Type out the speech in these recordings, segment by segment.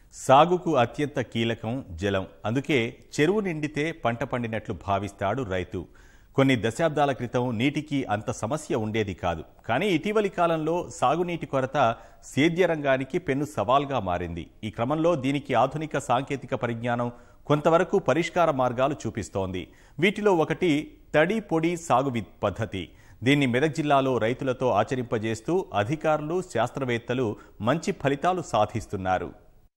సాగుకు అత్యంత కీలకం జలం అందుకే చెరువు నిండితే పంట పండినట్లు భావిస్తాడు రైతు కొన్ని దశాబ్దాల క్రితం నీటికి అంత సమస్య ఉండేది కాదు కానీ ఇటీవలి కాలంలో సాగునీటి కొరత సేద్య రంగానికి పెను సవాల్గా మారింది ఈ క్రమంలో దీనికి ఆధునిక సాంకేతిక పరిజ్ఞానం కొంతవరకు పరిష్కార మార్గాలు చూపిస్తోంది వీటిలో ఒకటి తడి పొడి సాగు వి- పద్ధతి దీన్ని మెదక్ జిల్లాలో రైతులతో ఆచరింపజేస్తూ అధికారులు శాస్త్రవేత్తలు మంచి ఫలితాలు సాధిస్తున్నారు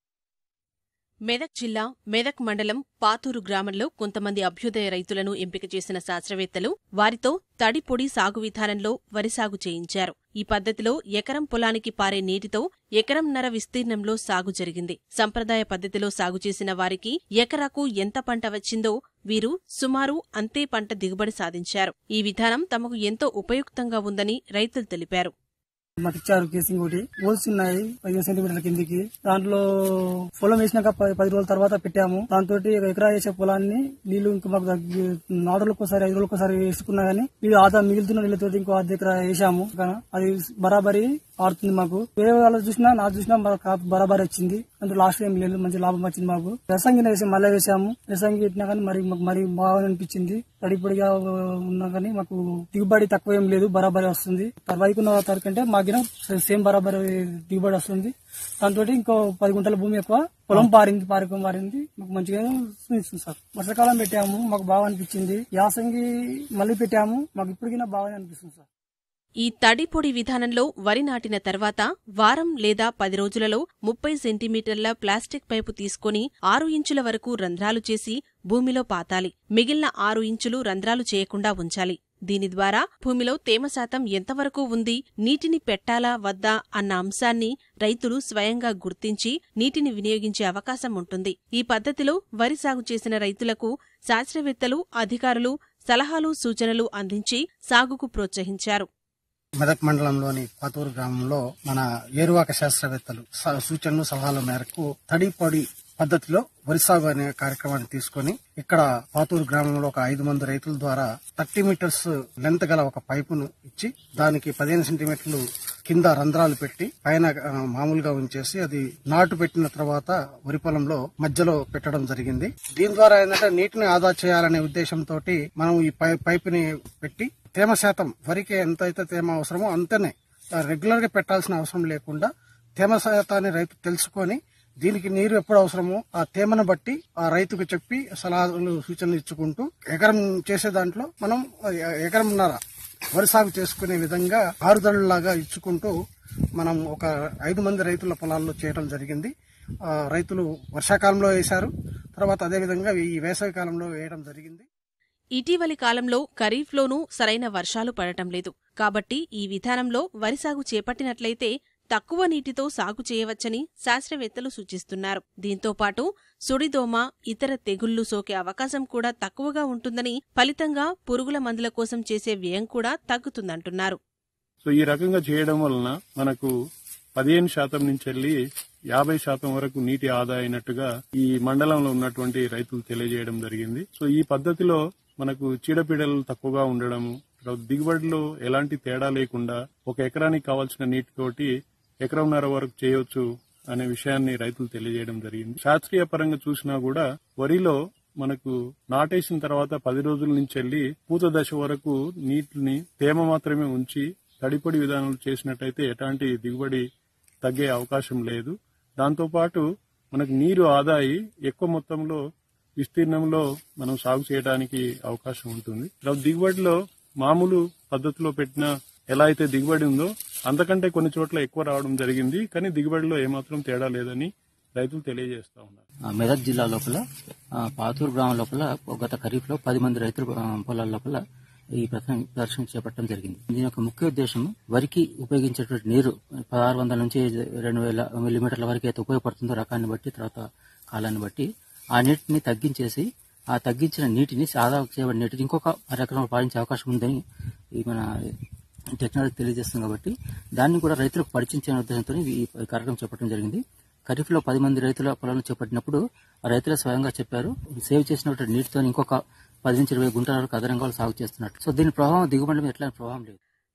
మెదక్ జిల్లా మెదక్ మండలం పాతూరు గ్రామంలో కొంతమంది అభ్యుదయ రైతులను ఎంపిక చేసిన శాస్త్రవేత్తలు వారితో తడి పొడి సాగు విధానంలో వరి సాగు చేయించారు ఈ పద్ధతిలో ఎకరం పొలానికి పారే నీటితో ఎకరంన్నర విస్తీర్ణంలో సాగు జరిగింది సంప్రదాయ పద్ధతిలో సాగు చేసిన వారికి ఎకరాకు ఎంత పంట వచ్చిందో వీరు సుమారు అంతే పంట దిగుబడి సాధించారు ఈ విధానం తమకు ఎంతో ఉపయుక్తంగా ఉందని రైతులు తెలిపారు మాకు ఇచ్చారు కేసింగ్ ఒకటి హోల్స్ ఉన్నాయి పదిహేను సెంటీమీటర్ల కిందికి దాంట్లో పొలం వేసినాక ప- పది రోజుల తర్వాత పెట్టాము దాంతో ఎకరా వేసే పొలాన్ని నీళ్లు ఇంకా మాకు దగ్గ- నాలుగు రోజులకు ఒకసారి ఐదు రోజులకు ఒకసారి వేసుకున్నా గానీ నీళ్ళు ఆదా మిగులుతున్న నీళ్ళతో ఇంకో అర్ధ ఎకరా వేసాము కానీ అది బరాబరి ఆడుతుంది మాకు వేరే వాళ్ళు చూసినా నాకు చూసినా మన క్రాప్ బరాబరి వచ్చింది అంటే లాస్ట్ టైం లేదు మంచి లాభం వచ్చింది మాకు రసంగి వేసి మళ్ళీ వేసాము రసంగి పెట్టినా కానీ మరి మాకు మరి బాగా అనిపించింది తడిపొడిగా ఉన్నా కానీ మాకు దిగుబడి తక్కువ ఏం లేదు బరాబరి వస్తుంది వైకున్న తరకంటే మాకిన సేమ్ బరాబరి దిగుబడి వస్తుంది దాంతో ఇంకో పది గుంటల భూమి ఎక్కువ పొలం పారింది పారకం పారింది మాకు మంచిగా ఇస్తుంది సార్ వర్షాకాలం పెట్టాము మాకు బాగా అనిపించింది యాసంగి మళ్ళీ పెట్టాము మాకు ఇప్పటికైనా బాగా అనిపిస్తుంది సార్ ఈ తడి పొడి విధానంలో వరి నాటిన తర్వాత వారం లేదా పది రోజులలో ముప్పై సెంటీమీటర్ల ప్లాస్టిక్ పైపు తీసుకొని ఆరు ఇంచుల వరకు రంధ్రాలు చేసి భూమిలో పాతాలి మిగిలిన ఆరు ఇంచులు రంధ్రాలు చేయకుండా ఉంచాలి దీని ద్వారా భూమిలో తేమ శాతం ఎంతవరకు ఉంది నీటిని పెట్టాలా వద్దా అన్న అంశాన్ని రైతులు స్వయంగా గుర్తించి నీటిని వినియోగించే అవకాశం ఉంటుంది ఈ పద్ధతిలో వరి సాగు చేసిన రైతులకు శాస్త్రవేత్తలు అధికారులు సలహాలు సూచనలు అందించి సాగుకు ప్రోత్సహించారు మెదక్ మండలంలోని పాతూరు గ్రామంలో మన ఏరువాక శాస్త్రవేత్తలు స- సూచనలు సలహాల మేరకు తడి పొడి పద్ధతిలో వరి సాగు అనే కార్యక్రమాన్ని తీసుకొని ఇక్కడ పాతూరు గ్రామంలో ఒక ఐదు మంది రైతుల ద్వారా థర్టీ మీటర్స్ లెంత్ గల ఒక పైపును ఇచ్చి దానికి పదిహేను సెంటీమీటర్లు కింద రంధ్రాలు పెట్టి పైన ఆ, మామూలుగా ఉంచేసి అది నాటు పెట్టిన తర్వాత వరి పొలంలో మధ్యలో పెట్టడం జరిగింది దీని ద్వారా ఏంటంటే నీటిని ఆదా చేయాలనే ఉద్దేశంతో మనం ఈ పై పైపుని పెట్టి తేమ శాతం వరికి ఎంత అయితే తేమ అవసరమో అంతనే రెగ్యులర్ గా పెట్టాల్సిన అవసరం లేకుండా తేమ శాతాన్ని రైతు తెలుసుకొని దీనికి నీరు ఎప్పుడు అవసరమో ఆ తేమను బట్టి ఆ రైతుకు చెప్పి సలహాలు సూచనలు ఇచ్చుకుంటూ ఎకరం చేసే దాంట్లో మనం ఎకరంన్నర వరి సాగు చేసుకునే విధంగా ఆరుదళ్ళలాగా ఇచ్చుకుంటూ మనం ఒక ఐదు మంది రైతుల పొలాల్లో చేయడం జరిగింది ఆ, రైతులు వర్షాకాలంలో వేశారు తర్వాత అదేవిధంగా ఈ వేసవి కాలంలో వేయడం జరిగింది ఇటీవలి కాలంలో ఖరీఫ్లోనూ సరైన వర్షాలు పడటం లేదు కాబట్టి ఈ విధానంలో వరి సాగు చేపట్టినట్లయితే తక్కువ నీటితో సాగు చేయవచ్చని శాస్త్రవేత్తలు సూచిస్తున్నారు దీంతో పాటు సుడిదోమ ఇతర తెగుళ్లు సోకే అవకాశం కూడా తక్కువగా ఉంటుందని ఫలితంగా పురుగుల మందుల కోసం చేసే వ్యయం కూడా తగ్గుతుందంటున్నారు సో ఈ రకంగా చేయడం వలన మనకు పదిహేను శాతం నుంచి వెళ్ళి యాభై శాతం వరకు నీటి ఆదా అయినట్టుగా ఈ మండలంలో ఉన్నటువంటి రైతులు తెలియజేయడం జరిగింది సో ఈ పద్ధతిలో మనకు చీడపీడలు తక్కువగా ఉండడము తర్వాత దిగుబడిలో ఎలాంటి తేడా లేకుండా ఒక ఎకరానికి కావాల్సిన నీటితోటి ఎకరంన్నర వరకు చేయొచ్చు అనే విషయాన్ని రైతులు తెలియజేయడం జరిగింది శాస్త్రీయ పరంగా చూసినా కూడా వరిలో మనకు నాటేసిన తర్వాత పది రోజుల నుంచి వెళ్ళి పూత దశ వరకు నీటిని తేమ మాత్రమే ఉంచి తడిపొడి విధానాలు చేసినట్టయితే ఎలాంటి దిగుబడి తగ్గే అవకాశం లేదు దాంతోపాటు మనకు నీరు ఆదా అయి ఎక్కువ మొత్తంలో విస్తీర్ణంలో మనం సాగు చేయడానికి అవకాశం ఉంటుంది తర్వాత దిగుబడిలో మామూలు పద్ధతిలో పెట్టిన ఎలా అయితే దిగుబడి ఉందో అంతకంటే కొన్ని చోట్ల ఎక్కువ రావడం జరిగింది కానీ దిగుబడిలో ఏమాత్రం తేడా లేదని రైతులు తెలియజేస్తా ఉన్నారు ఆ, మెదక్ జిల్లా లోపల ఆ, పాతూరు గ్రామం లోపల గత ఖరీఫ్ లో పది మంది రైతుల ఆ, పొలాల లోపల ఈ ప్రదర్శన ప్రదర్శన చేపట్టడం జరిగింది దీని యొక్క ముఖ్య ఉద్దేశం వరికి ఉపయోగించేటువంటి నీరు పదహారు వందల నుంచి రెండు వేల మిల్లీమీటర్ల వరకు అయితే ఉపయోగపడుతుందో రకాన్ని బట్టి తర్వాత కాలాన్ని బట్టి ఆ నీటిని తగ్గించేసి ఆ తగ్గించిన నీటిని ఆదా చేయబడిన నీటిని ఇంకొక రకంగా పాలించే అవకాశం ఉందని ఈ మన టెక్నాలజీ తెలియజేస్తుంది కాబట్టి దాన్ని కూడా రైతులకు పరిచయం చేయని ఉద్దేశంతో ఈ కార్యక్రమం చేపట్టడం జరిగింది ఖరీఫ్ లో పది మంది రైతుల పొలాలను చేపట్టినప్పుడు ఆ రైతులు స్వయంగా చెప్పారు సేవ్ చేసినటువంటి నీటితో ఇంకొక పది నుంచి ఇరవై గుంటల వరకు అదనంగా వాళ్ళు సాగు చేస్తున్నట్టు సో దీని ప్రభావం దిగుబడి మీద ఎట్లాంటి ప్రభావం లేదు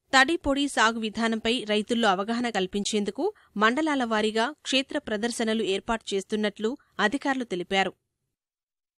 తడి పొడి సాగు విధానంపై రైతుల్లో అవగాహన కల్పించేందుకు మండలాల వారీగా క్షేత్ర ప్రదర్శనలు ఏర్పాటు చేస్తున్నట్లు అధికారులు తెలిపారు